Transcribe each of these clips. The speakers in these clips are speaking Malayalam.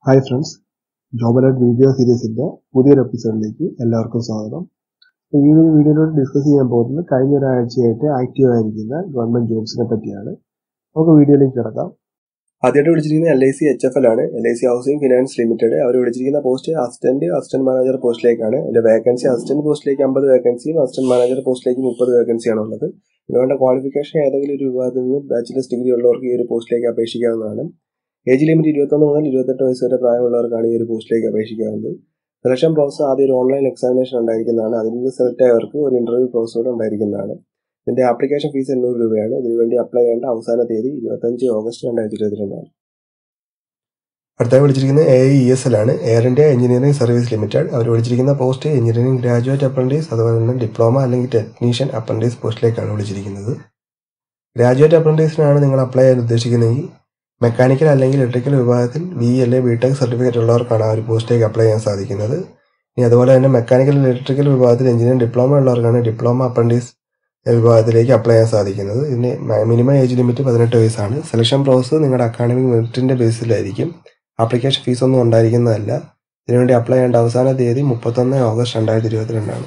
hi friends job alert video സീരീസിന്റെ പുതിയൊരു എപ്പിസോഡിലേക്ക് എല്ലാവർക്കും സ്വാഗതം അപ്പോൾ ഈ ഒരു വീഡിയോയിലൂടെ ഡിസ്കസ് ചെയ്യാൻ പോകുന്നത് കഴിഞ്ഞ ഒരാഴ്ചയായിട്ട് ആക്റ്റീവ് ആയിരിക്കുന്ന ഗവൺമെന്റ് ജോബ്സിനെ പറ്റിയാണ് നമുക്ക് വീഡിയോയിലേക്ക് കിടക്കാം ആദ്യമായിട്ട് വിളിച്ചിരിക്കുന്ന L I C H F L ആണ് L I C housing finance limited അവർ വിളിച്ചിരിക്കുന്ന പോസ്റ്റ് അസിസ്റ്റന്റ് അസിസ്റ്റന്റ് മാനേജർ പോസ്റ്റിലേക്കാണ് എന്റെ വേക്കൻസി അസിസ്റ്റന്റ് പോസ്റ്റിലേക്ക് അമ്പത് വേക്കൻസിയും അസിസ്റ്റന്റ് മാനേജർ പോസ്റ്റിലേക്ക് മുപ്പത് വേക്കൻസിയാണ് ഉള്ളത് ഇതിനുവേണ്ട ക്വാളിഫിക്കേഷൻ ഏതെങ്കിലും ഒരു വിഭാഗത്തിൽ നിന്ന് ബാച്ചിലേഴ്സ് ഡിഗ്രി ഉള്ളവർക്ക് ഈ ഒരു പോസ്റ്റിലേക്ക് അപേക്ഷിക്കാവുന്നതാണ് ഏജ് ലിമിറ്റ് ഇരുപത്തൊന്ന് മുതൽ ഇരുപത്തെട്ട് വയസ്സ് വരെ പ്രായമുള്ളവർക്കാണ് ഈ ഒരു പോസ്റ്റിലേക്ക് അപേക്ഷിക്കാവുന്നത് സെലക്ഷൻ പ്രോസസ് ആദ്യം ഒരു ഓൺലൈൻ എക്സാമിനേഷൻ ഉണ്ടായിരിക്കുന്നതാണ് അതിൽ നിന്ന് സെലക്ട് ആയവർക്ക് ഒരു ഇന്റർവ്യൂ പ്രോസസ് കൂടെ ഉണ്ടായിരിക്കുന്നതാണ് ഇതിന്റെ ആപ്ലിക്കേഷൻ ഫീസ് എണ്ണൂറ് രൂപയാണ് ഇതിനുവേണ്ടി അപ്ലൈ ചെയ്യേണ്ട അവസാന തീയതി ഇരുപത്തഞ്ച് ഓഗസ്റ്റ് രണ്ടായിരത്തി ഇരുപത്തിരണ്ടാണ് അടുത്തായി വിളിച്ചിരിക്കുന്നത് എ ഇ എസ് എൽ ആണ് Air India engineering service limited അവർ വിളിച്ചിരിക്കുന്ന പോസ്റ്റ് എഞ്ചിനീയറിംഗ് ഗ്രാജുവേറ്റ് അപ്രന്റീസ് അതുപോലെ തന്നെ ഡിപ്ലോമ അല്ലെങ്കിൽ ടെക്നീഷ്യൻ അപ്രന്റീസ് പോസ്റ്റിലേക്കാണ് വിളിച്ചിരിക്കുന്നത് ഗ്രാജുവേറ്റ് അപ്രന്റീസിനാണ് നിങ്ങൾ അപ്ലൈ ചെയ്യാൻ ഉദ്ദേശിക്കുന്നതെങ്കിൽ മെക്കാനിക്കൽ അല്ലെങ്കിൽ ഇലക്ട്രിക്കൽ വിഭാഗത്തിൽ ബി അല്ലെങ്കിൽ ബി ടെക് സർട്ടിഫിക്കറ്റ് ഉള്ളവർക്കാണ് ആ ഒരു പോസ്റ്റിലേക്ക് അപ്ലൈ ചെയ്യാൻ സാധിക്കുന്നത് ഇനി അതുപോലെ തന്നെ മെക്കാനിക്കൽ ഇലക്ട്രിക്കൽ വിഭാഗത്തിൽ എഞ്ചിനീയറിംഗ് ഡിപ്ലോമ ഉള്ളവർക്കാണ് ഡിപ്ലോമ അപ്രന്റീസ് വിഭാഗത്തിലേക്ക് അപ്ലൈ ചെയ്യാൻ സാധിക്കുന്നത് ഇതിന് മിനിമം ഏജ് ലിമിറ്റ് പതിനെട്ട് വയസ്സാണ് സെലക്ഷൻ പ്രോസസ്സ് നിങ്ങളുടെ അക്കാഡമിക് മെറിറ്റിന്റെ ബേസിലായിരിക്കും ആപ്ലിക്കേഷൻ ഫീസ് ഒന്നും ഉണ്ടായിരിക്കുന്നതല്ല ഇതിനുവേണ്ടി അപ്ലൈ ചെയ്യേണ്ട അവസാന തീയതി മുപ്പത്തൊന്ന് ഓഗസ്റ്റ് രണ്ടായിരത്തി ഇരുപത്തിരണ്ടാണ്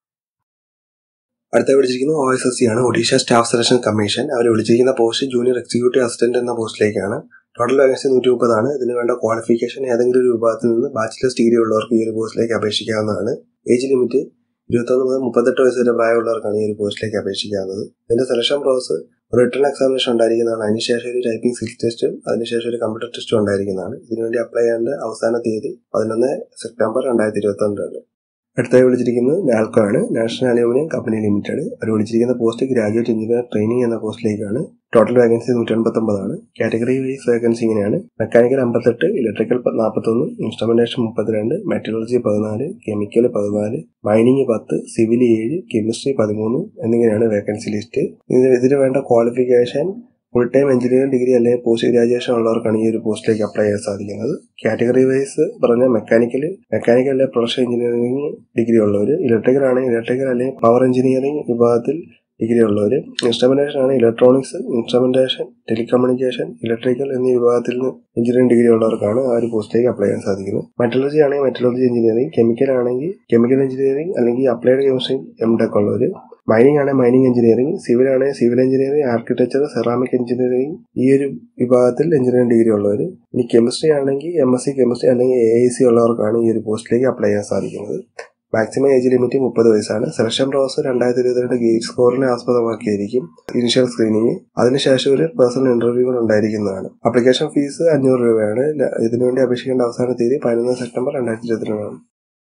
അടുത്ത വിളിച്ചിരിക്കുന്നത് ഒ എസ് എസ് സി ആണ് ഒഡീഷ സ്റ്റാഫ് സെലക്ഷൻ കമ്മീഷൻ അവർ വിളിച്ചിരിക്കുന്ന പോസ്റ്റ് ജൂനിയർ എക്സിക്യൂട്ടീവ് അസിസ്റ്റന്റ് എന്ന പോസ്റ്റിലേക്കാണ് ടോട്ടൽ വേക്കൻസി നൂറ്റി മുപ്പതാണ് ഇതിന് വേണ്ട ക്വാളിഫിക്കേഷൻ ഏതെങ്കിലും ഒരു വിഭാഗത്തിൽ നിന്ന് ബാച്ചിലേഴ്സ് ഡിഗ്രി ഉള്ളവർക്ക് ഈ ഒരു പോസ്റ്റിലേക്ക് അപേക്ഷിക്കാവുന്നതാണ് ഏജ് ലിമിറ്റ് ഇരുപത്തൊന്ന് മുതൽ മുപ്പത്തെട്ട് വയസ്സ് വരെ പ്രായമുള്ളവർക്കാണ് ഈ ഒരു പോസ്റ്റിലേക്ക് അപേക്ഷിക്കാവുന്നത് ഇതിന്റെ സെലക്ഷൻ പ്രോസസ് റിട്ടേൺ എക്സാമിനേഷൻ ഉണ്ടായിരിക്കുന്നതാണ് അതിനുശേഷം ഒരു ടൈപ്പിംഗ് സ്കിൽ ടെസ്റ്റും അതിനുശേഷം ഒരു കമ്പ്യൂട്ടർ ടെസ്റ്റും ഉണ്ടായിരിക്കുന്നതാണ് ഇതിനുവേണ്ടി അപ്ലൈ ചെയ്യേണ്ട അവസാന തീയതി പതിനൊന്ന് സെപ്റ്റംബർ രണ്ടായിരത്തി ഇരുപത്തി രണ്ടാണ് അടുത്തായി വിളിച്ചിരിക്കുന്നത് നാൽക്കോ ആണ് നാഷണൽ അലൂമിനിയം കമ്പനി ലിമിറ്റഡ് അവർ വിളിച്ചിരിക്കുന്ന പോസ്റ്റ് ഗ്രാജുവേറ്റ് എഞ്ചിനീയർ ട്രെയിനിങ് എന്ന പോസ്റ്റിലേക്കാണ് ടോട്ടൽ വേക്കൻസി നൂറ്റി എൺപത്തൊമ്പതാണ് കാറ്റഗറി വൈസ് വേക്കൻസി ഇങ്ങനെയാണ് മെക്കാനിക്കൽ അമ്പത്തെട്ട് ഇലക്ട്രിക്കൽ നാൽപ്പത്തൊന്ന് ഇൻസ്ട്രുമെന്റേഷൻ മുപ്പത്തിരണ്ട് മെറ്ററോളജി പതിനാല് കെമിക്കൽ പതിനാല് മൈനിങ് പത്ത് സിവിൽ ഏഴ് കെമിസ്ട്രി പതിമൂന്ന് എന്നിങ്ങനെയാണ് വേക്കൻസി ലിസ്റ്റ് ഇതിന് വേണ്ട qualification full time engineering degree അല്ലെങ്കിൽ പോസ്റ്റ് ഗ്രാജുവേഷൻ ഉള്ളവർക്കാണ് ഈ ഒരു പോസ്റ്റിലേക്ക് അപ്ലൈ ചെയ്യാൻ സാധിക്കുന്നത് കാറ്റഗറി വൈസ് പറഞ്ഞ മെക്കാനിക്കൽ മെക്കാനിക്കൽ അല്ലെങ്കിൽ പ്രൊഡക്ഷൻ എഞ്ചിനീയറിംഗ് ഡിഗ്രി ഉള്ളവർ ഇലക്ട്രിക്കൽ ആണെങ്കിൽ ഇലക്ട്രിക്കൽ അല്ലെങ്കിൽ പവർ എഞ്ചിനീയറിംഗ് വിഭാഗത്തിൽ ഡിഗ്രി ഉള്ളവർ ഇൻസ്ട്രുമെന്റേഷൻ ആണ് ഇലക്ട്രോണിക്സ് ഇൻസ്ട്രുമെന്റേഷൻ ടെലികമ്മ്യൂണിക്കേഷൻ ഇലക്ട്രിക്കൽ എന്നീ വിഭാഗത്തിൽ നിന്ന് എഞ്ചിനീയറിംഗ് ഡിഗ്രി ഉള്ളവർക്കാണ് ആ ഒരു പോസ്റ്റിലേക്ക് അപ്ലൈ ചെയ്യാൻ സാധിക്കുന്നത് മെറ്റലർജി ആണെങ്കിൽ മെറ്റലർജി എഞ്ചിനീയറിംഗ് കെമിക്കൽ ആണെങ്കിൽ കെമിക്കൽ എഞ്ചിനീയറിംഗ് അല്ലെങ്കിൽ അപ്ലൈഡ് കെമിസ്ട്രി എം ടെക് ഉള്ളവർ മൈനിങ് ആണെങ്കിൽ മൈനിങ് എഞ്ചിനീയറിംഗ് സിവിൽ ആണെങ്കിൽ civil engineering architecture ceramic engineering ഈ ഒരു വിഭാഗത്തിൽ എഞ്ചിനീയറിംഗ് ഡിഗ്രി ഉള്ളവർ ഇനി കെമിസ്ട്രി ആണെങ്കിൽ എം എസ് സി കെമിസ്ട്രി അല്ലെങ്കിൽ എ ഐ സി ഉള്ളവർക്കാണ് ഈ ഒരു പോസ്റ്റിലേക്ക് അപ്ലൈ ചെയ്യാൻ സാധിക്കുന്നത് മാക്സിമം ഏജ് ലിമിറ്റ് മുപ്പത് വയസ്സാണ് സെലക്ഷൻ പ്രോസസ് രണ്ടായിരത്തി ഇരുപത്തിരണ്ട് ഗേറ്റ് സ്കോറിനെ ആസ്പദമാക്കിയായിരിക്കും ഇനിഷ്യൽ സ്ക്രീനിങ് അതിനുശേഷം ഒരു പേഴ്സണൽ ഇന്റർവ്യൂകൾ ഉണ്ടായിരിക്കുന്നതാണ് അപ്ലിക്കേഷൻ ഫീസ് അഞ്ഞൂറ് രൂപയാണ് ഇതിനുവേണ്ടി അപേക്ഷിക്കേണ്ട അവസാന തീയതി പതിനൊന്ന് സെപ്റ്റംബർ രണ്ടായിരത്തി ഇരുപത്തിരണ്ടാണ്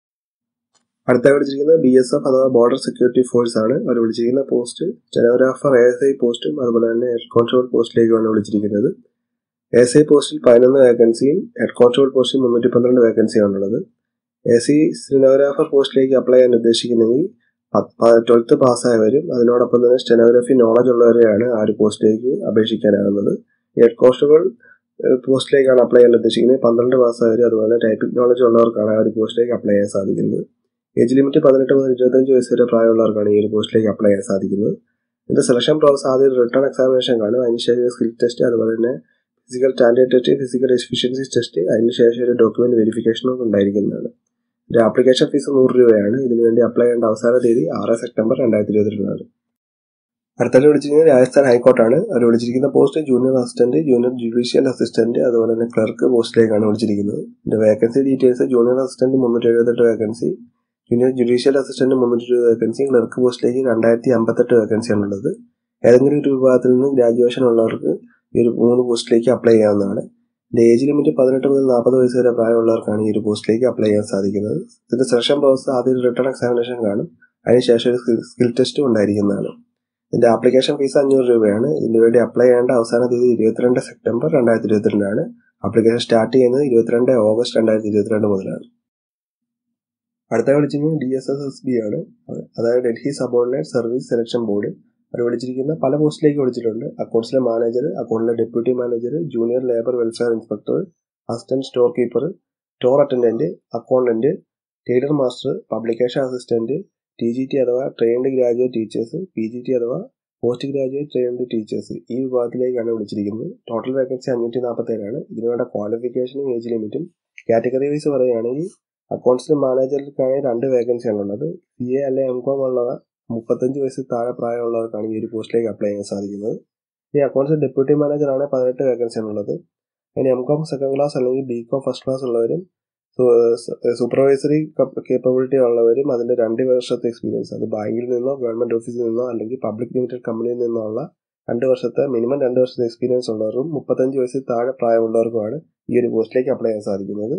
അടുത്ത വിളിച്ചിരിക്കുന്നത് ബി എസ് എഫ് അഥവാ ബോർഡർ സെക്യൂരിറ്റി ഫോഴ്സ് ആണ് അവർ വിളിച്ചിരിക്കുന്ന post stenographer A S I പോസ്റ്റും അതുപോലെ തന്നെ ഹെഡ് കോൺസ്റ്റബിൾ പോസ്റ്റിലേക്കുമാണ് വിളിച്ചിരിക്കുന്നത് എ എസ് ഐ പോസ്റ്റിൽ പതിനൊന്ന് വേക്കൻസിയും ഹെഡ് കോൺസ്റ്റബിൾ പോസ്റ്റിൽ മുന്നൂറ്റി പന്ത്രണ്ട് വേക്കൻസിയാണ് ഉള്ളത് എ സി സ്റ്റെനോഗ്രാഫർ പോസ്റ്റിലേക്ക് അപ്ലൈ ചെയ്യാൻ ഉദ്ദേശിക്കുന്നെങ്കിൽ ട്വൽത്ത് പാസ്സായവരും അതിനോടൊപ്പം തന്നെ സ്റ്റെനോഗ്രാഫി നോളജ് ഉള്ളവരെയാണ് ആ ഒരു പോസ്റ്റിലേക്ക് അപേക്ഷിക്കാനാകുന്നത് ഹെഡ് കോൺസ്റ്റബിൾ പോസ്റ്റിലേക്കാണ് അപ്ലൈ ചെയ്യാൻ ഉദ്ദേശിക്കുന്നത് പന്ത്രണ്ട് പാസ്സായവരും അതുപോലെ ടൈപ്പിംഗ് നോളജ് ഉള്ളവർക്കാണ് ആ ഒരു പോസ്റ്റിലേക്ക് അപ്ലൈ ചെയ്യാൻ സാധിക്കുന്നത് ഏജ് ലിമിറ്റ് പതിനെട്ട് മുതൽ ഇരുപത്തഞ്ച് വയസ്സ് വരെ പ്രായമുള്ളവർക്കാണ് ഈ ഒരു പോസ്റ്റിലേക്ക് അപ്ലൈ ചെയ്യാൻ സാധിക്കുന്നത് ഇതിന്റെ സെലക്ഷൻ പ്രോസസ് ആദ്യം റിട്ടേൺ എക്സാമിനേഷൻ കാണും അതിനുശേഷം സ്കിൽ ടെസ്റ്റ് അതുപോലെ തന്നെ physical standard test physical efficiency test അതിനുശേഷം ഒരു ഡോക്യുമെന്റ് വെരിഫിക്കേഷനും ഉണ്ടായിരിക്കുന്നതാണ് ഇതിന്റെ ആപ്ലിക്കേഷൻ ഫീസ് നൂറ് രൂപയാണ് ഇതിനുവേണ്ടി അപ്ലൈ ചെയ്യേണ്ട അവസാന തീയതി ആറ് സെപ്റ്റംബർ രണ്ടായിരത്തി ഇരുപത്തിരണ്ടാണ് അടുത്തായിട്ട് വിളിച്ചിരിക്കുന്നത് രാജസ്ഥാൻ ഹൈക്കോർട്ടാണ് അവർ വിളിച്ചിരിക്കുന്ന post junior assistant junior judicial assistant അതുപോലെ തന്നെ ക്ലർക്ക് പോസ്റ്റിലേക്കാണ് വിളിച്ചിരിക്കുന്നത് ഇതിന്റെ വേക്കൻസി ഡീറ്റെയിൽസ് ജൂനിയർ അസിസ്റ്റന്റ് മുന്നൂറ്റി എഴുപത്തെട്ട് വേക്കൻസി ജൂനിയർ ജുഡീഷ്യൽ അസിസ്റ്റന്റ് മുന്നൂറ്റി ഇരുപത് വേക്കൻസി ക്ലർക്ക് പോസ്റ്റിലേക്ക് രണ്ടായിരത്തി അമ്പത്തെട്ട് വേക്കൻസിയാണ് ഉള്ളത് ഏതെങ്കിലും ഒരു വിഭാഗത്തിൽ നിന്ന് ഗ്രാജുവേഷൻ ഉള്ളവർക്ക് ഈ ഒരു മൂന്ന് പോസ്റ്റിലേക്ക് അപ്ലൈ ചെയ്യാവുന്നതാണ് ഇതിന്റെ ഏജ് ലിമിറ്റ് പതിനെട്ട് മുതൽ നാൽപ്പത് വയസ്സ് വരെ പ്രായമുള്ളവർക്കാണ് ഈ ഒരു പോസ്റ്റിലേക്ക് അപ്ലൈ ചെയ്യാൻ സാധിക്കുന്നത് ഇതിന്റെ സെലക്ഷൻ പ്രോസസ് ആദ്യം റിട്ടേൺ എക്സാമിനേഷൻ കാണും അതിനുശേഷം ഒരു സ്കിൽ ടെസ്റ്റും ഉണ്ടായിരിക്കുന്നതാണ് ഇതിന്റെ ആപ്ലിക്കേഷൻ ഫീസ് അഞ്ഞൂറ് രൂപയാണ് ഇതിന് വേണ്ടി അപ്ലൈ ചെയ്യേണ്ട അവസാന തീയതി ഇരുപത്തിരണ്ട് സെപ്റ്റംബർ രണ്ടായിരത്തി ഇരുപത്തിരണ്ടാണ് ആപ്ലിക്കേഷൻ സ്റ്റാർട്ട് ചെയ്യുന്നത് ഇരുപത്തിരണ്ട് ഓഗസ്റ്റ് രണ്ടായിരത്തി ഇരുപത്തിരണ്ട് മുതലാണ് അടുത്ത വിളിച്ചിരിക്കുന്നത് D S S S B ആണ് അതായത് Delhi subordinate service selection board അവർ വിളിച്ചിരിക്കുന്ന പല പോസ്റ്റിലേക്ക് വിളിച്ചിട്ടുണ്ട് അക്കൗണ്ട്സിലെ മാനേജർ അക്കൗണ്ടിലെ deputy manager junior labour welfare inspector assistant store keeper store attendant accountant tailor master publication assistant T G T അഥവാ trained graduate teachers P G T അഥവാ പോസ്റ്റ് ഗ്രാജുവേറ്റ് ട്രെയിൻഡ് ടീച്ചേഴ്സ് ഈ വിഭാഗത്തിലേക്കാണ് വിളിച്ചിരിക്കുന്നത് ടോട്ടൽ വേക്കൻസി അഞ്ഞൂറ്റി നാൽപ്പത്തേഴാണ് ഇതിനുവേണ്ട ക്വാളിഫിക്കേഷനും ഏജ് ലിമിറ്റും കാറ്റഗറി വൈസ് പറയുകയാണെങ്കിൽ അക്കൗണ്ട്സിൽ മാനേജർക്കാണെങ്കിൽ രണ്ട് വേക്കൻസിയാണ് ഉള്ളത് സി എ അല്ലെ എം കോം ഉള്ള മുപ്പത്തഞ്ച് വയസ്സിൽ താഴെ പ്രായമുള്ളവർക്കാണ് ഈ ഒരു പോസ്റ്റിലേക്ക് അപ്ലൈ ചെയ്യാൻ സാധിക്കുന്നത് ഈ അക്കൗണ്ട്സ് ഡെപ്യൂട്ടി മാനേജറാണ് പതിനെട്ട് വേക്കൻസിയാണ് ഉള്ളത് അതിന് എം കോം സെക്കൻഡ് ക്ലാസ് അല്ലെങ്കിൽ ബി കോം ഫസ്റ്റ് ക്ലാസ് ഉള്ളവരും സൂപ്പർവൈസറി കേപ്പബിലിറ്റി ഉള്ളവരും അതിന്റെ രണ്ട് വർഷത്തെ എക്സ്പീരിയൻസ് അത് ബാങ്കിൽ നിന്നോ ഗവൺമെന്റ് ഓഫീസിൽ നിന്നോ അല്ലെങ്കിൽ പബ്ലിക് ലിമിറ്റഡ് കമ്പനിയിൽ നിന്നോ ഉള്ള രണ്ട് വർഷത്തെ മിനിമം രണ്ട് വർഷത്തെ എക്സ്പീരിയൻസ് ഉള്ളവർക്കും മുപ്പത്തഞ്ച് വയസ്സിൽ താഴെ പ്രായമുള്ളവർക്കുമാണ് ഈ ഒരു പോസ്റ്റിലേക്ക് അപ്ലൈ ചെയ്യാൻ സാധിക്കുന്നത്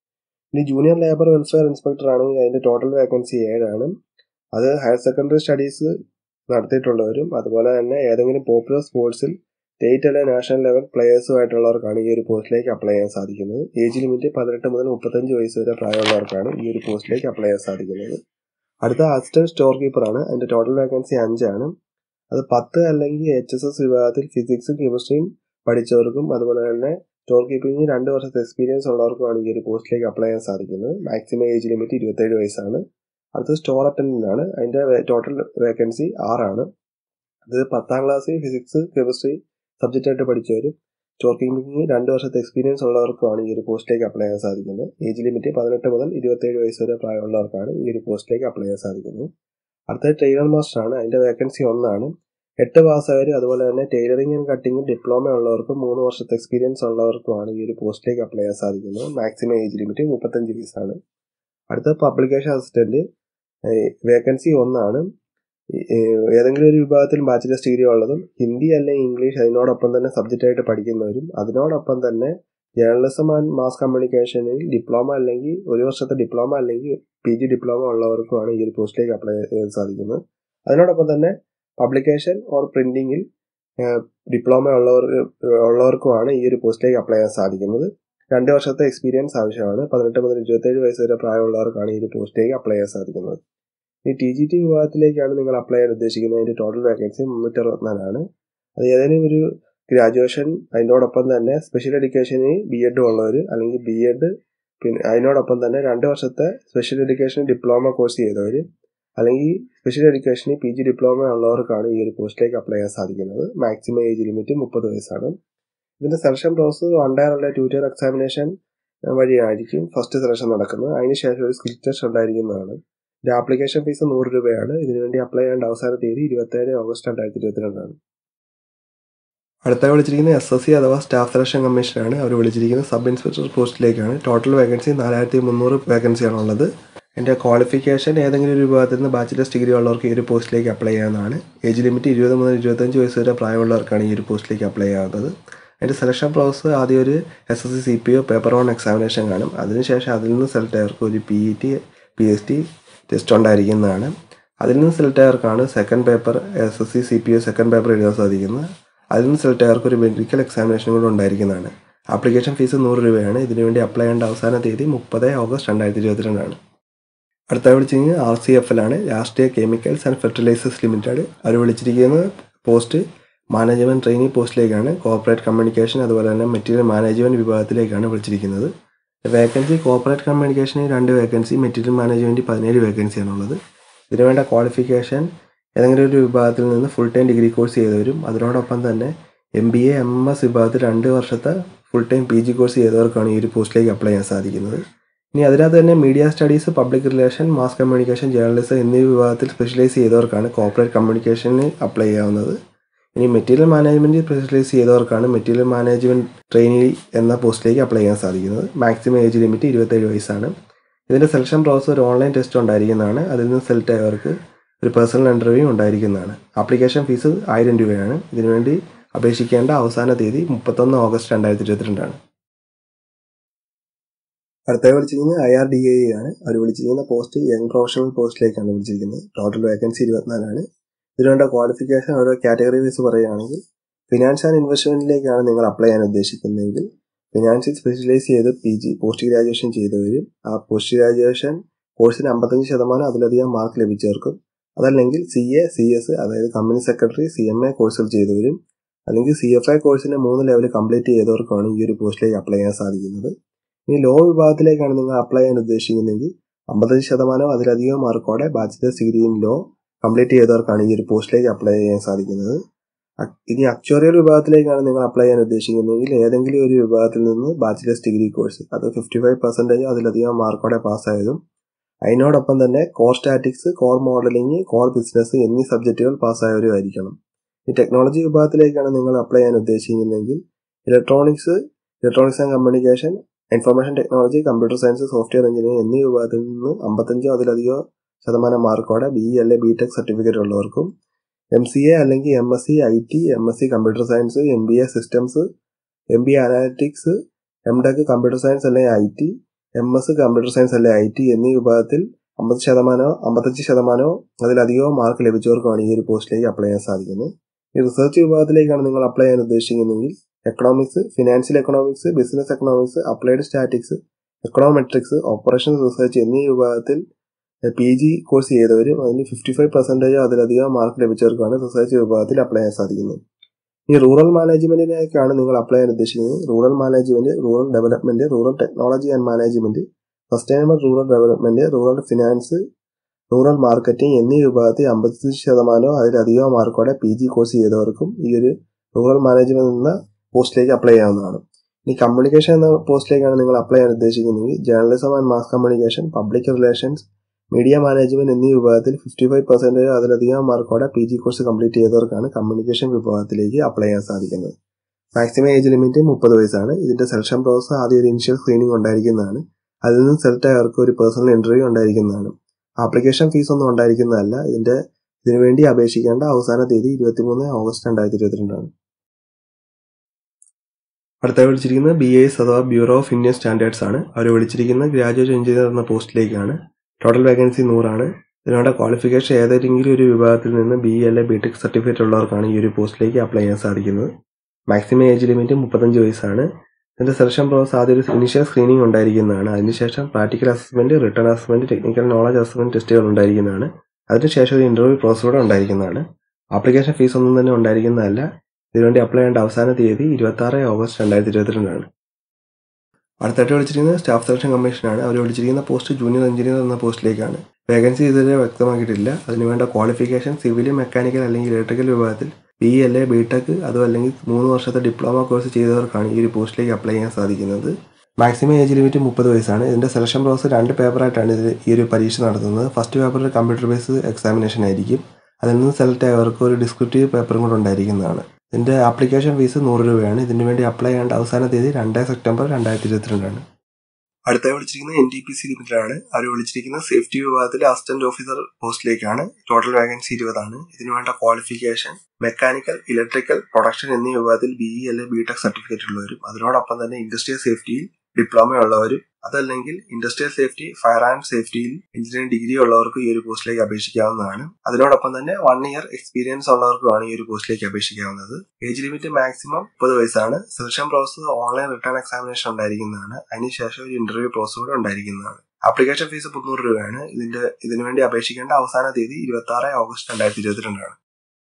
ഇനി ജൂനിയർ ലേബർ വെൽഫെയർ ഇൻസ്പെക്ടർ ആണെങ്കിൽ അതിന്റെ ടോട്ടൽ വേക്കൻസി ഏഴാണ് അത് ഹയർ സെക്കൻഡറി സ്റ്റഡീസ് നടത്തിയിട്ടുള്ളവരും അതുപോലെ തന്നെ ഏതെങ്കിലും പോപ്പുലർ സ്പോർട്സിൽ സ്റ്റേറ്റ് അല്ലെ നാഷണൽ ലെവൽ പ്ലെയേഴ്സുമായിട്ടുള്ളവർക്കാണ് ഈ ഒരു പോസ്റ്റിലേക്ക് അപ്ലൈ ചെയ്യാൻ സാധിക്കുന്നത് ഏജ് ലിമിറ്റ് പതിനെട്ട് മുതൽ മുപ്പത്തഞ്ച് വയസ്സ് വരെ പ്രായമുള്ളവർക്കാണ് ഈ ഒരു പോസ്റ്റിലേക്ക് അപ്ലൈ ചെയ്യാൻ സാധിക്കുന്നത് അടുത്ത അസിസ്റ്റന്റ് സ്റ്റോർ കീപ്പറാണ് അതിന്റെ ടോട്ടൽ വേക്കൻസി അഞ്ചാണ് അത് പത്ത് അല്ലെങ്കിൽ എച്ച് എസ് എസ് വിഭാഗത്തിൽ ഫിസിക്സും കെമിസ്ട്രിയും പഠിച്ചവർക്കും അതുപോലെ തന്നെ സ്റ്റോർ കീപ്പിംഗ് രണ്ട് വർഷത്തെ എക്സ്പീരിയൻസ് ഉള്ളവർക്കുമാണ് ഈ ഒരു പോസ്റ്റിലേക്ക് അപ്ലൈ ചെയ്യാൻ സാധിക്കുന്നത് മാക്സിമം ഏജ് ലിമിറ്റ് ഇരുപത്തേഴ് വയസ്സാണ് അടുത്തത് സ്റ്റോർ അറ്റൻഡന്റ് ആണ് അതിന്റെ ടോട്ടൽ വേക്കൻസി ആറാണ് അത് പത്താം ക്ലാസ്സിൽ ഫിസിക്സ് കെമിസ്ട്രി സബ്ജക്റ്റ് ആയിട്ട് പഠിച്ചവരും സ്റ്റോർ കീപ്പിംഗ് രണ്ട് വർഷത്തെ എക്സ്പീരിയൻസ് ഉള്ളവർക്കുമാണ് ഈ ഒരു പോസ്റ്റിലേക്ക് അപ്ലൈ ചെയ്യാൻ സാധിക്കുന്നത് ഏജ് ലിമിറ്റ് പതിനെട്ട് മുതൽ ഇരുപത്തേഴ് വയസ്സ് വരെ പ്രായമുള്ളവർക്കാണ് ഈ ഒരു പോസ്റ്റിലേക്ക് അപ്ലൈ ചെയ്യാൻ സാധിക്കുന്നത് അടുത്തത് ട്രെയിനർ മാസ്റ്റർ ആണ് അതിന്റെ വേക്കൻസി ഒന്നാണ് എട്ട് പാസ്സായവർ അതുപോലെ തന്നെ ടൈലറിംഗ് ആൻഡ് കട്ടിംഗ് ഡിപ്ലോമ ഉള്ളവർക്കും മൂന്ന് വർഷത്തെ എക്സ്പീരിയൻസ് ഉള്ളവർക്കുമാണ് ഈ ഒരു പോസ്റ്റിലേക്ക് അപ്ലൈ ചെയ്യാൻ സാധിക്കുന്നത് മാക്സിമം ഏജ് ലിമിറ്റ് മുപ്പത്തഞ്ച് വയസ്സാണ് അടുത്ത പബ്ലിക്കേഷൻ അസിസ്റ്റന്റ് വേക്കൻസി ഒന്നാണ് ഏതെങ്കിലും ഒരു വിഭാഗത്തിൽ ബാച്ചിലേഴ്സ് ഡിഗ്രി ഉള്ളതും ഹിന്ദി അല്ലെങ്കിൽ ഇംഗ്ലീഷ് അതിനോടൊപ്പം തന്നെ സബ്ജക്റ്റ് ആയിട്ട് പഠിക്കുന്നവരും അതിനോടൊപ്പം തന്നെ ജേർണലിസം ആൻഡ് മാസ് കമ്മ്യൂണിക്കേഷനിൽ ഡിപ്ലോമ അല്ലെങ്കിൽ ഒരു വർഷത്തെ ഡിപ്ലോമ അല്ലെങ്കിൽ പി ജി ഡിപ്ലോമ ഉള്ളവർക്കുമാണ് ഈ ഒരു പോസ്റ്റിലേക്ക് അപ്ലൈ ചെയ്യാൻ സാധിക്കുന്നത് അതിനോടൊപ്പം തന്നെ പബ്ലിക്കേഷൻ ഓർ പ്രിന്റിങ്ങിൽ ഡിപ്ലോമ ഉള്ളവർ ഉള്ളവർക്കുമാണ് ഈ ഒരു പോസ്റ്റിലേക്ക് അപ്ലൈ ചെയ്യാൻ സാധിക്കുന്നത് രണ്ട് വർഷത്തെ എക്സ്പീരിയൻസ് ആവശ്യമാണ് പതിനെട്ട് മുതൽ ഇരുപത്തേഴ് വയസ്സ് വരെ പ്രായമുള്ളവർക്കാണ് ഈ ഒരു പോസ്റ്റിലേക്ക് അപ്ലൈ ചെയ്യാൻ സാധിക്കുന്നത് ഈ ടി ജി ടി വിഭാഗത്തിലേക്കാണ് നിങ്ങൾ അപ്ലൈ ചെയ്യാൻ ഉദ്ദേശിക്കുന്നത് അതിന്റെ ടോട്ടൽ വേക്കൻസി മുന്നൂറ്റി അറുപത്തിനാലാണ് അത് ഏതെങ്കിലും ഒരു ഗ്രാജുവേഷൻ അതിനോടൊപ്പം തന്നെ സ്പെഷ്യൽ എഡ്യൂക്കേഷന് ബി എഡ് ഉള്ളവർ അല്ലെങ്കിൽ ബി എഡ് പിന്നെ അതിനോടൊപ്പം തന്നെ രണ്ട് വർഷത്തെ സ്പെഷ്യൽ എഡ്യൂക്കേഷൻ ഡിപ്ലോമ കോഴ്സ് ചെയ്തവർ അല്ലെങ്കിൽ സ്പെഷ്യൽ എഡ്യൂക്കേഷന് പി ജി ഡിപ്ലോമ ഉള്ളവർക്കാണ് ഈ ഒരു പോസ്റ്റിലേക്ക് അപ്ലൈ ചെയ്യാൻ സാധിക്കുന്നത് മാക്സിമം ഏജ് ലിമിറ്റ് മുപ്പത് വയസ്സാണ് ഇതിന്റെ സെലക്ഷൻ പ്രോസസ് വൺ ഡയർ ഉള്ള ട്യൂറ്റർ എക്സാമിനേഷൻ വഴിയായിരിക്കും ഫസ്റ്റ് സെലക്ഷൻ നടക്കുന്നത് അതിനുശേഷം ഒരു സ്കിൽ ടെസ്റ്റ് ഉണ്ടായിരിക്കുന്നതാണ് ഇതിന്റെ ആപ്ലിക്കേഷൻ ഫീസ് നൂറ് രൂപയാണ് ഇതിനുവേണ്ടി അപ്ലൈ ചെയ്യേണ്ട അവസാന തീയതി ഇരുപത്തേഴ് ഓഗസ്റ്റ് രണ്ടായിരത്തി ഇരുപത്തിരണ്ടാണ് അടുത്ത വിളിച്ചിരിക്കുന്നത് എസ് എസ് സി അഥവാ സ്റ്റാഫ് സെലക്ഷൻ കമ്മീഷനാണ് അവർ വിളിച്ചിരിക്കുന്നത് സബ് ഇൻസ്പെക്ടർ പോസ്റ്റിലേക്കാണ് ടോട്ടൽ വേക്കൻസി നാലായിരത്തി മുന്നൂറ് വേക്കൻസിയാണ് ഉള്ളത് എൻ്റെ ക്വാളിഫിക്കേഷൻ ഏതെങ്കിലും ഒരു വിഭാഗത്തിൽ നിന്ന് ബാച്ചിലേഴ്സ് ഡിഗ്രി ഉള്ളവർക്ക് ഈ ഒരു പോസ്റ്റിലേക്ക് അപ്ലൈ ചെയ്യാവുന്നതാണ് ഏജ് ലിമിറ്റ് ഇരുപത് മുതൽ ഇരുപത്തഞ്ച് വയസ്സ് വരെ പ്രായമുള്ളവർക്കാണ് ഈ ഒരു പോസ്റ്റിലേക്ക് അപ്ലൈ ചെയ്യാവുന്നത് അതിൻ്റെ സെലക്ഷൻ പ്രോസസ്സ് ആദ്യം ഒരു S S C C P O paper one examination കാണും അതിനുശേഷം അതിൽ നിന്ന് സെലക്ട് ആയവർക്ക് ഒരു P E T P S T test ഉണ്ടായിരിക്കുന്നതാണ് അതിൽ നിന്ന് സെലക്ട് ആയവർക്കാണ് second paper S S C C P O second paper എഴുതാൻ സാധിക്കുന്നത് അതിൽ നിന്ന് സെലക്ട് ആയവർക്ക് ഒരു മെഡിക്കൽ എക്സാമിനേഷൻ കൂടെ ഉണ്ടായിരിക്കുന്നതാണ് ആപ്ലിക്കേഷൻ ഫീസ് നൂറ് രൂപയാണ് ഇതിനുവേണ്ടി അപ്ലൈ ചെയ്യേണ്ട അവസാന തീയതി മുപ്പത് ഓഗസ്റ്റ് രണ്ടായിരത്തി ഇരുപത്തിരണ്ടാണ് അടുത്ത വിളിച്ചിരിക്കുന്നത് ആർ സി എഫ് എല്ലാണ് Rashtriya chemicals and fertilizers limited അവർ വിളിച്ചിരിക്കുന്ന പോസ്റ്റ് മാനേജ്മെന്റ് ട്രെയിനി പോസ്റ്റിലേക്കാണ് കോർപ്പറേറ്റ് കമ്മ്യൂണിക്കേഷൻ അതുപോലെ തന്നെ മെറ്റീരിയൽ മാനേജ്മെന്റ് വിഭാഗത്തിലേക്കാണ് വിളിച്ചിരിക്കുന്നത് വേക്കൻസി കോർപ്പറേറ്റ് കമ്മ്യൂണിക്കേഷന് രണ്ട് വേക്കൻസി മെറ്റീരിയൽ മാനേജ്മെന്റ് പതിനേഴ് വേക്കൻസിയാണുള്ളത് ഇതിനു വേണ്ട ക്വാളിഫിക്കേഷൻ ഏതെങ്കിലും ഒരു വിഭാഗത്തിൽ നിന്ന് ഫുൾ ടൈം ഡിഗ്രി കോഴ്സ് ചെയ്തവരും അതിനോടൊപ്പം തന്നെ M B A M S വിഭാഗത്തിൽ രണ്ട് വർഷത്തെ full time P G course ചെയ്തവർക്കാണ് ഈ ഒരു പോസ്റ്റിലേക്ക് അപ്ലൈ ചെയ്യാൻ സാധിക്കുന്നത് ഇനി അതിനകത്ത് തന്നെ media studies public relation mass communication journalism എന്നീ വിഭാഗത്തിൽ സ്പെഷ്യലൈസ് ചെയ്തവർക്കാണ് കോർപ്പറേറ്റ് കമ്മ്യൂണിക്കേഷന് അപ്ലൈ ചെയ്യാവുന്നത് ഇനി മെറ്റീരിയൽ മാനേജ്മെന്റ് സ്പെഷ്യലൈസ് ചെയ്തവർക്കാണ് മെറ്റീരിയൽ മാനേജ്മെന്റ് ട്രെയിനി എന്ന പോസ്റ്റിലേക്ക് അപ്ലൈ ചെയ്യാൻ സാധിക്കുന്നത് മാക്സിമം ഏജ് ലിമിറ്റ് ഇരുപത്തേഴ് വയസ്സാണ് ഇതിന്റെ സെലക്ഷൻ പ്രോസസ് ഒരു ഓൺലൈൻ ടെസ്റ്റ് ഉണ്ടായിരിക്കുന്നതാണ് അതിൽ നിന്ന് സെലക്ട് ആയവർക്ക് ഒരു പേഴ്സണൽ ഇന്റർവ്യൂ ഉണ്ടായിരിക്കുന്നതാണ് ആപ്ലിക്കേഷൻ ഫീസ് ആയിരം രൂപയാണ് ഇതിനുവേണ്ടി അപേക്ഷിക്കേണ്ട അവസാന തീയതി മുപ്പത്തൊന്ന് ഓഗസ്റ്റ് രണ്ടായിരത്തി ഇരുപത്തിരണ്ടാണ് അടുത്ത വിളിച്ചിരിക്കുന്നത് ഐ ആർ ഡി എ ആണ് അവർ വിളിച്ചിരിക്കുന്ന പോസ്റ്റ് യങ് പ്രൊഫഷണൽ പോസ്റ്റിലേക്കാണ് വിളിച്ചിരിക്കുന്നത് ടോട്ടൽ വേക്കൻസി ഇരുപത്തിനാലാണ് ഇതിനുവേണ്ട ക്വാളിഫിക്കേഷൻ ഓരോ കാറ്റഗറി വൈസ് പറയുകയാണെങ്കിൽ ഫിനാൻസ് ആൻഡ് ഇൻവെസ്റ്റ്മെന്റിലേക്കാണ് നിങ്ങൾ അപ്ലൈ ചെയ്യാൻ ഉദ്ദേശിക്കുന്നതെങ്കിൽ ഫിനാൻസിൽ സ്പെഷ്യലൈസ് ചെയ്ത് പി ജി പോസ്റ്റ് ഗ്രാജുവേഷൻ ചെയ്തവരും ആ പോസ്റ്റ് ഗ്രാജുവേഷൻ കോഴ്സിന് അമ്പത്തഞ്ച് ശതമാനം അതിലധികം മാർക്ക് ലഭിച്ചവർക്കും അതല്ലെങ്കിൽ സി എ സി എസ് അതായത് company secretary C M A കോഴ്സുകൾ ചെയ്തവരും അല്ലെങ്കിൽ സി എഫ് ഐ കോഴ്സിന്റെ മൂന്ന് ലെവൽ കംപ്ലീറ്റ് ചെയ്തവർക്കാണ് ഈ ഒരു പോസ്റ്റിലേക്ക് അപ്ലൈ ചെയ്യാൻ സാധിക്കുന്നത് ഇനി ലോ വിഭാഗത്തിലേക്കാണ് നിങ്ങൾ അപ്ലൈ ചെയ്യാൻ ഉദ്ദേശിക്കുന്നതെങ്കിൽ അമ്പത്തഞ്ച് ശതമാനം അതിലധികം മാർക്കോടെ bachelor's degree in law complete ചെയ്തവർക്കാണ് ഈ ഒരു പോസ്റ്റിലേക്ക് അപ്ലൈ ചെയ്യാൻ സാധിക്കുന്നത് അക്- ഇനി അക്ചോറിയൽ വിഭാഗത്തിലേക്കാണ് നിങ്ങൾ അപ്ലൈ ചെയ്യാൻ ഉദ്ദേശിക്കുന്നതെങ്കിൽ ഏതെങ്കിലും ഒരു വിഭാഗത്തിൽ നിന്ന് ബാച്ചിലേഴ്സ് ഡിഗ്രി കോഴ്സ് അത് ഫിഫ്റ്റി ഫൈവ് പെർസെൻറ്റേജ് അതിലധികം മാർക്കോടെ പാസ്സായതും അതിനോടൊപ്പം തന്നെ core statistics core modelling core business എന്നീ സബ്ജക്റ്റുകൾ പാസ്സായവരും ആയിരിക്കണം ഈ ടെക്നോളജി വിഭാഗത്തിലേക്കാണ് നിങ്ങൾ അപ്ലൈ ചെയ്യാൻ ഉദ്ദേശിക്കുന്നതെങ്കിൽ electronics electronics and communication information technology computer science software engineering എന്നീ വിഭാഗത്തിൽ നിന്ന് അമ്പത്തഞ്ചോ അതിലധികമോ ശതമാനം മാർക്കോടെ B L A B tech certificate ഉള്ളവർക്കും എം സി എ അല്ലെങ്കിൽ M S C I T M S C computer science M B A systems M B A analytics M tech computer science അല്ലെങ്കിൽ I T M S computer science അല്ലെങ്കിൽ ഐ ടി എന്നീ വിഭാഗത്തിൽ അമ്പത് ശതമാനമോ അമ്പത്തഞ്ച് ശതമാനമോ അതിലധികമോ മാർക്ക് ലഭിച്ചവർക്കാണ് ഈ ഒരു പോസ്റ്റിലേക്ക് അപ്ലൈ ചെയ്യാൻ സാധിക്കുന്നത് ഈ റിസർച്ച് വിഭാഗത്തിലേക്കാണ് നിങ്ങൾ അപ്ലൈ ചെയ്യാൻ ഉദ്ദേശിക്കുന്നതെങ്കിൽ economics financial economics business economics applied statistics econometrics operations research എന്നീ വിഭാഗത്തിൽ പി ജി കോഴ്സ് ചെയ്തവരും അതിന് ഫിഫ്റ്റി ഫൈവ് പെർസെൻറ്റേജോ അതിലധികം മാർക്ക് ലഭിച്ചവർക്കാണ് റിസർച്ച് വിഭാഗത്തിൽ അപ്ലൈ ചെയ്യാൻ സാധിക്കുന്നത് ഈ റൂറൽ മാനേജ്മെന്റിലേക്കാണ് നിങ്ങൾ അപ്ലൈ ചെയ്യാൻ ഉദ്ദേശിക്കുന്നത് rural management rural development rural technology and management sustainable rural development rural finance rural marketing എന്നീ വിഭാഗത്തിൽ അമ്പത്തി ശതമാനമോ അതിലധികമോ മാർക്കോടെ പി ജി കോഴ്സ് ചെയ്തവർക്കും ഈ ഒരു റൂറൽ മാനേജ്മെന്റ് എന്ന പോസ്റ്റിലേക്ക് അപ്ലൈ ചെയ്യാവുന്നതാണ് ഇനി കമ്മ്യൂണിക്കേഷൻ എന്ന പോസ്റ്റിലേക്കാണ് നിങ്ങൾ അപ്ലൈ ചെയ്യാൻ ഉദ്ദേശിക്കുന്നതെങ്കിൽ journalism and mass communication public relations media management എന്നീ വിഭാഗത്തിൽ ഫിഫ്റ്റി ഫൈവ് പെർസെൻറ്റേജ് അതിലധികം മാർക്കോടെ പി ജി കോഴ്സ് കംപ്ലീറ്റ് ചെയ്തവർക്കാണ് കമ്മ്യൂണിക്കേഷൻ വിഭാഗത്തിലേക്ക് അപ്ലൈ ചെയ്യാൻ സാധിക്കുന്നത് മാക്സിമം ഏജ് ലിമിറ്റ് മുപ്പത് വയസ്സാണ് ഇതിന്റെ സെലക്ഷൻ പ്രോസസ് ആദ്യം ഒരു ഇനിഷ്യൽ സ്ക്രീനിങ് ഉണ്ടായിരിക്കുന്നതാണ് അതിൽ നിന്ന് സെലക്ട് ആയവർക്ക് ഒരു പേഴ്സണൽ ഇന്റർവ്യൂ ഉണ്ടായിരിക്കുന്നതാണ് ആപ്ലിക്കേഷൻ ഫീസ് ഒന്നും ഉണ്ടായിരിക്കുന്നതല്ല ഇതിന്റെ ഇതിനുവേണ്ടി അപേക്ഷിക്കേണ്ട അവസാന തീയതി ഇരുപത്തിമൂന്ന് ഓഗസ്റ്റ് രണ്ടായിരത്തി ഇരുപത്തിരണ്ടാണ് അടുത്ത വിളിച്ചിരിക്കുന്നത് ബി എസ് അഥവാ ബ്യൂറോ ഓഫ് ഇന്ത്യൻ സ്റ്റാൻഡേർഡ്സ് ആണ് അവർ വിളിച്ചിരിക്കുന്ന ഗ്രാജുവേറ്റ് എഞ്ചിനീയർ എന്ന പോസ്റ്റിലേക്കാണ് ടോട്ടൽ വേക്കൻസി നൂറാണ് ഇതിനുള്ള ക്വാളിഫിക്കേഷൻ ഏതെങ്കിലും ഒരു വിഭാഗത്തിൽ നിന്ന് B L A B tech certificate ഉള്ളവർക്കാണ് ഈ ഒരു പോസ്റ്റിലേക്ക് അപ്ലൈ ചെയ്യാൻ സാധിക്കുന്നത് മാക്സിമം ഏജ് ലിമിറ്റ് മുപ്പത്തഞ്ച് വയസ്സാണ് ഇതിന്റെ സെലക്ഷൻ പ്രോസസ് ആദ്യം ഒരു ഇനിഷ്യൽ സ്ക്രീനിങ് ഉണ്ടായിരിക്കുന്നതാണ് അതിനുശേഷം practical assessment written assessment technical knowledge assessment ടെസ്റ്റുകൾ ഉണ്ടായിരിക്കുന്നതാണ് അതിനുശേഷം ഒരു ഇന്റർവ്യൂ പ്രോസസ് കൂടെ ഉണ്ടായിരിക്കുന്നതാണ് ആപ്ലിക്കേഷൻ ഫീസ് ഒന്നും തന്നെ ഉണ്ടായിരിക്കുന്നതല്ല ഇതിനുവേണ്ടി അപ്ലൈ ചെയ്യേണ്ട അവസാന തീയതി ഇരുപത്തി ആറ് ഓഗസ്റ്റ് രണ്ടായിരത്തി ഇരുപത്തിരണ്ടാണ് അടുത്തായിട്ട് വിളിച്ചിരിക്കുന്നത് സ്റ്റാഫ് സെലക്ഷൻ കമ്മീഷനാണ് അവർ വിളിച്ചിരിക്കുന്ന പോസ്റ്റ് ജൂനിയർ എഞ്ചിനീയർ എന്ന പോസ്റ്റിലേക്കാണ് വേക്കൻസി ഇതുവരെ വ്യക്തമാക്കിയിട്ടില്ല അതിനുവേണ്ട ക്വാളിഫിക്കേഷൻ സിവിൽ മെക്കാനിക്കൽ അല്ലെങ്കിൽ ഇലക്ട്രിക്കൽ വിഭാഗത്തിൽ B L A B tech അതും അല്ലെങ്കിൽ മൂന്ന് വർഷത്തെ ഡിപ്ലോമ കോഴ്സ് ചെയ്തവർക്കാണ് ഈ ഒരു പോസ്റ്റിലേക്ക് അപ്ലൈ ചെയ്യാൻ സാധിക്കുന്നത് മാക്സിമം ഏജ് ലിമിറ്റ് മുപ്പത് വയസ്സാണ് ഇതിന്റെ സെലക്ഷൻ പ്രോസസ് രണ്ട് പേപ്പറായിട്ടാണ് ഇത് ഈ ഒരു പരീക്ഷ നടത്തുന്നത് ഫസ്റ്റ് പേപ്പറിൽ കമ്പ്യൂട്ടർ ബേസ്ഡ് എക്സാമിനേഷൻ ആയിരിക്കും അതിൽ നിന്ന് സെലക്ട് ആയവർക്ക് ഒരു ഡിസ്ക്രിപ്റ്റീവ് പേപ്പറും കൂടെ ഉണ്ടായിരിക്കുന്നതാണ് ഇതിന്റെ ആപ്ലിക്കേഷൻ ഫീസ് നൂറ് രൂപയാണ് ഇതിനു വേണ്ടി അപ്ലൈ ചെയ്യേണ്ട അവസാന തീയതി രണ്ട് സെപ്റ്റംബർ രണ്ടായിരത്തി ഇരുപത്തിരണ്ടാണ് അടുത്തായി വിളിച്ചിരിക്കുന്നത് N T P C limited ആണ് അവർ വിളിച്ചിരിക്കുന്ന സേഫ്റ്റി വിഭാഗത്തിലെ അസിസ്റ്റന്റ് ഓഫീസർ പോസ്റ്റിലേക്കാണ് ടോട്ടൽ വേക്കൻസി ഇരുപതാണ് ഇതിനു വേണ്ട ക്വാളിഫിക്കേഷൻ മെക്കാനിക്കൽ ഇലക്ട്രിക്കൽ പ്രൊഡക്ഷൻ എന്നീ വിഭാഗത്തിൽ ബി ഇ അല്ലെങ്കിൽ ബി ടെക് സർട്ടിഫിക്കറ്റ് ഉള്ളവരും അതിനോടൊപ്പം തന്നെ ഇൻഡസ്ട്രിയൽ സേഫ്റ്റിയിൽ ഡിപ്ലോമ ഉള്ളവരും അതല്ലെങ്കിൽ ഇൻഡസ്ട്രിയൽ സേഫ്റ്റി ഫയർ ആൻഡ് സേഫ്റ്റിയിൽ എഞ്ചിനീയറിംഗ് ഡിഗ്രി ഉള്ളവർക്ക് ഈ ഒരു പോസ്റ്റിലേക്ക് അപേക്ഷിക്കാവുന്നതാണ് അതിനോടൊപ്പം തന്നെ വൺ ഇയർ എക്സ്പീരിയൻസ് ഉള്ളവർക്കുമാണ് ഈ ഒരു പോസ്റ്റിലേക്ക് അപേക്ഷിക്കാവുന്നത് ഏജ് ലിമിറ്റ് മാക്സിമം മുപ്പത് വയസ്സാണ് selection process online written examination ഉണ്ടായിരിക്കുന്നതാണ് അതിനുശേഷം ഒരു ഇന്റർവ്യൂ പ്രോസസ് കൂടെ ഉണ്ടായിരിക്കുന്നതാണ് ആപ്ലിക്കേഷൻ ഫീസ് മുന്നൂറ് രൂപയാണ് ഇതിന്റെ ഇതിനു വേണ്ടി അപേക്ഷിക്കേണ്ട അവസാന തീയതി ഇരുപത്തി ആറ് ഓഗസ്റ്റ് രണ്ടായിരത്തി ഇരുപത്തിരണ്ടാണ്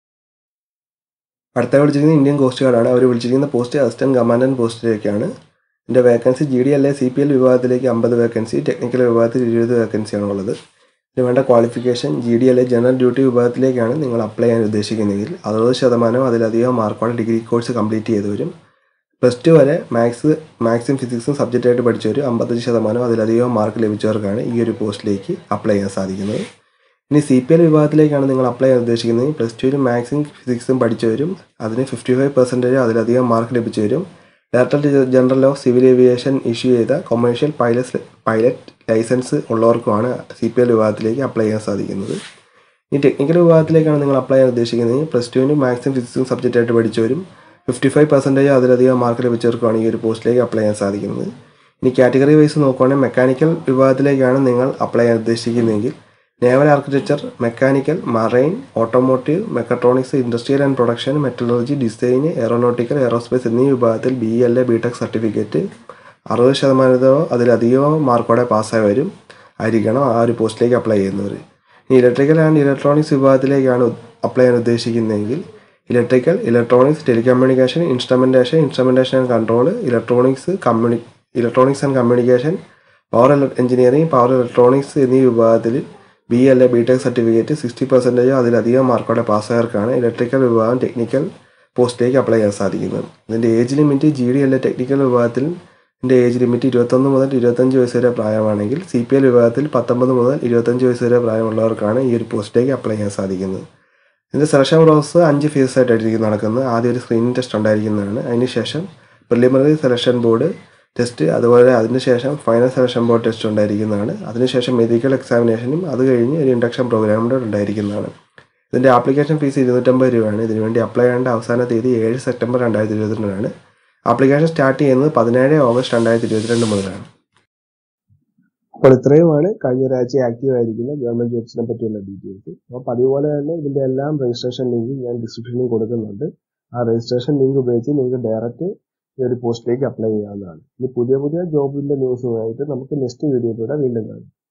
അടുത്ത വിളിച്ചിരിക്കുന്നത് ഇന്ത്യൻ കോസ്റ്റ് ഗാർഡാണ് അവർ വിളിച്ചിരിക്കുന്ന പോസ്റ്റ് അസിസ്റ്റന്റ് കമാൻഡന്റ് പോസ്റ്റിലേക്കാണ് ഇതിന്റെ vacancy G D L A C P L വിഭാഗത്തിലേക്ക് അമ്പത് വേക്കൻസി ടെക്നിക്കൽ വിഭാഗത്തിൽ ഇരുപത് വേക്കൻസിയാണ് ഉള്ളത് ഇതിന് വേണ്ട qualification G D L A general duty വിഭാഗത്തിലേക്കാണ് നിങ്ങൾ അപ്ലൈ ചെയ്യാൻ ഉദ്ദേശിക്കുന്നതെങ്കിൽ അറുപത് ശതമാനം അതിലധികം മാർക്കോടെ ഡിഗ്രി കോഴ്സ് കംപ്ലീറ്റ് ചെയ്തവരും പ്ലസ് ടു വരെ മാത്സ് മാത്സും ഫിസിക്സും സബ്ജക്റ്റായിട്ട് പഠിച്ചവർ അമ്പത്തഞ്ച് ശതമാനം അതിലധികം മാർക്ക് ലഭിച്ചവർക്കാണ് ഈ ഒരു പോസ്റ്റിലേക്ക് അപ്ലൈ ചെയ്യാൻ സാധിക്കുന്നത് ഇനി സി പി എൽ വിഭാഗത്തിലേക്കാണ് നിങ്ങൾ അപ്ലൈ ചെയ്യാൻ ഉദ്ദേശിക്കുന്നത് പ്ലസ് ടുവിലും മാത്സും ഫിസിക്സും പഠിച്ചവരും അതിന് ഫിഫ്റ്റി ഫൈവ് പെർസെൻറ്റേജ് അതിലധികം മാർക്ക് ലഭിച്ചവരും director general of civil aviation issue ചെയ്ത കൊമേഴ്ഷ്യൽ പൈലറ്റ് പൈലറ്റ് ലൈസൻസ് ഉള്ളവർക്കുമാണ് സി പി എൽ വിഭാഗത്തിലേക്ക് അപ്ലൈ ചെയ്യാൻ സാധിക്കുന്നത് ഈ ടെക്നിക്കൽ വിഭാഗത്തിലേക്കാണ് നിങ്ങൾ അപ്ലൈ ചെയ്യാൻ ഉദ്ദേശിക്കുന്നത് പ്ലസ് ടുവിനും മാത്സും ഫിസിക്സും സബ്ജക്റ്റായിട്ട് പഠിച്ചവരും ഫിഫ്റ്റി ഫൈവ് പെർസെൻറ്റേജ് അതിലധികം മാർക്ക് ലഭിച്ചവർക്കാണ് ഈ ഒരു പോസ്റ്റിലേക്ക് അപ്ലൈ ചെയ്യാൻ സാധിക്കുന്നത് ഇനി കാറ്റഗറി വൈസ് നോക്കുകയാണെങ്കിൽ മെക്കാനിക്കൽ വിഭാഗത്തിലേക്കാണ് നിങ്ങൾ അപ്ലൈ ചെയ്യാൻ ഉദ്ദേശിക്കുന്നതെങ്കിൽ naval architecture mechanical marine automotive mechatronics industrial and production metallurgy design aeronautical aerospace എന്നീ വിഭാഗത്തിൽ B L A B tech certificate അറുപത് ശതമാനത്തോ അതിലധികമോ മാർക്കോടെ പാസ്സായി വരും ആയിരിക്കണം ആ ഒരു പോസ്റ്റിലേക്ക് അപ്ലൈ ചെയ്യുന്നവർ ഇനി ഇലക്ട്രിക്കൽ ആൻഡ് ഇലക്ട്രോണിക്സ് വിഭാഗത്തിലേക്കാണ് അപ്ലൈ ചെയ്യാൻ ഉദ്ദേശിക്കുന്നതെങ്കിൽ electrical electronics telecommunication instrumentation instrumentation and control electronics കമ്മ്യൂണി electronics and communication power engineering power electronics എന്നീ വിഭാഗത്തിൽ B L A B tech certificate sixty percentage അതിലധികം മാർക്കോടെ പാസ്സായവർക്കാണ് ഇലക്ട്രിക്കൽ വിഭാഗം ടെക്നിക്കൽ പോസ്റ്റിലേക്ക് അപ്ലൈ ചെയ്യാൻ സാധിക്കുന്നത് ഇതിൻ്റെ ഏജ് ലിമിറ്റ് ജി ഡി അല്ലെ ടെക്നിക്കൽ വിഭാഗത്തിൽ ഇതിൻ്റെ ഏജ് ലിമിറ്റ് ഇരുപത്തൊന്ന് മുതൽ ഇരുപത്തഞ്ച് വയസ്സ് വരെ പ്രായമാണെങ്കിൽ സി പി എൽ വിഭാഗത്തിൽ പത്തൊമ്പത് മുതൽ ഇരുപത്തഞ്ച് വയസ്സ് വരെ പ്രായമുള്ളവർക്കാണ് ഈ ഒരു പോസ്റ്റിലേക്ക് അപ്ലൈ ചെയ്യാൻ സാധിക്കുന്നത് ഇതിൻ്റെ സെലക്ഷൻ പ്രോസസ്സ് അഞ്ച് ഫേസ് ആയിട്ടായിരിക്കും നടക്കുന്നത് ആദ്യം ഒരു സ്ക്രീനിങ് ടെസ്റ്റ് ഉണ്ടായിരിക്കുന്നതാണ് അതിനുശേഷം പ്രിലിമിനറി സെലക്ഷൻ ബോർഡ് ടെസ്റ്റ് അതുപോലെ അതിനുശേഷം ഫൈനൽ സെലക്ഷൻ ബോർഡ് ടെസ്റ്റ് ഉണ്ടായിരിക്കുന്നതാണ് അതിനുശേഷം മെഡിക്കൽ എക്സാമിനേഷനും അത് കഴിഞ്ഞ് ഒരു ഇൻഡക്ഷൻ പ്രോഗ്രാം കൂടെ ഉണ്ടായിരിക്കുന്നതാണ് ഇതിൻ്റെ ആപ്ലിക്കേഷൻ ഫീസ് ഇരുന്നൂറ്റമ്പത് രൂപയാണ് ഇതിനുവേണ്ടി അപ്ലൈ ചെയ്യേണ്ട അവസാന തീയതി ഏഴ് സെപ്റ്റംബർ രണ്ടായിരത്തി ഇരുപത്തിരണ്ടാണ് ആപ്ലിക്കേഷൻ സ്റ്റാർട്ട് ചെയ്യുന്നത് പതിനേഴ് ഓഗസ്റ്റ് രണ്ടായിരത്തി ഇരുപത്തിരണ്ട് മുതലാണ് അപ്പോൾ ഇത്രയുമാണ് കഴിഞ്ഞ ഒരാഴ്ച ആക്റ്റീവ് ആയിരിക്കുന്ന ഗവൺമെന്റ് ജോബ്സിനെ പറ്റിയുള്ള ഡീറ്റെയിൽസ് അപ്പോൾ അതുപോലെ തന്നെ ഇതിന്റെ എല്ലാം രജിസ്ട്രേഷൻ ലിങ്ക് ഞാൻ ഡിസ്ക്രിപ്ഷനിൽ കൊടുക്കുന്നുണ്ട് ആ രജിസ്ട്രേഷൻ ലിങ്ക് ഉപയോഗിച്ച് നിങ്ങൾക്ക് ഡയറക്റ്റ് ഈ ഒരു പോസ്റ്റിലേക്ക് അപ്ലൈ ചെയ്യാവുന്നതാണ് ഇനി പുതിയ പുതിയ ജോബിന്റെ ന്യൂസുമായിട്ട് നമുക്ക് നെക്സ്റ്റ് വീഡിയോയിലൂടെ വീണ്ടും കാണാം